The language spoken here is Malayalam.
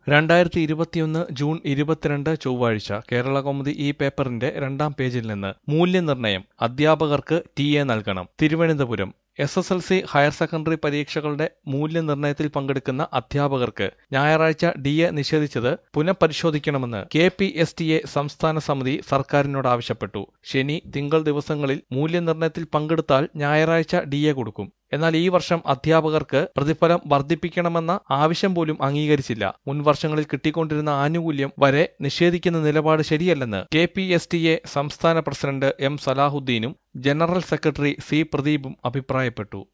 രണ്ടായിരത്തി ഇരുപത്തിയൊന്ന് ജൂൺ ഇരുപത്തിരണ്ട് ചൊവ്വാഴ്ച കേരളകൗമുദി ഈ പേപ്പറിന്റെ രണ്ടാം പേജിൽ നിന്ന് മൂല്യനിർണ്ണയം അധ്യാപകർക്ക് ടി എ നൽകണം Thiruvananthapuram S S L C higher secondary പരീക്ഷകളുടെ മൂല്യനിർണ്ണയത്തിൽ പങ്കെടുക്കുന്ന അധ്യാപകർക്ക് ഞായറാഴ്ച ഡി എ നിഷേധിച്ചത് പുനഃപരിശോധിക്കണമെന്ന് K P S T A സംസ്ഥാന സമിതി സർക്കാരിനോട് ആവശ്യപ്പെട്ടു ശനി തിങ്കൾ ദിവസങ്ങളിൽ മൂല്യനിർണ്ണയത്തിൽ പങ്കെടുത്താൽ ഞായറാഴ്ച ഡി എ കൊടുക്കും എന്നാൽ ഈ വർഷം അധ്യാപകർക്ക് പ്രതിഫലം വർദ്ധിപ്പിക്കണമെന്ന ആവശ്യം പോലും അംഗീകരിച്ചില്ല മുൻ വർഷങ്ങളിൽ കിട്ടിക്കൊണ്ടിരുന്ന ആനുകൂല്യം വരെ നിഷേധിക്കുന്ന നിലപാട് ശരിയല്ലെന്ന് K P S T A സംസ്ഥാന പ്രസിഡന്റ് എം സലാഹുദ്ദീനും ജനറൽ സെക്രട്ടറി സി പ്രദീപും അഭിപ്രായപ്പെട്ടു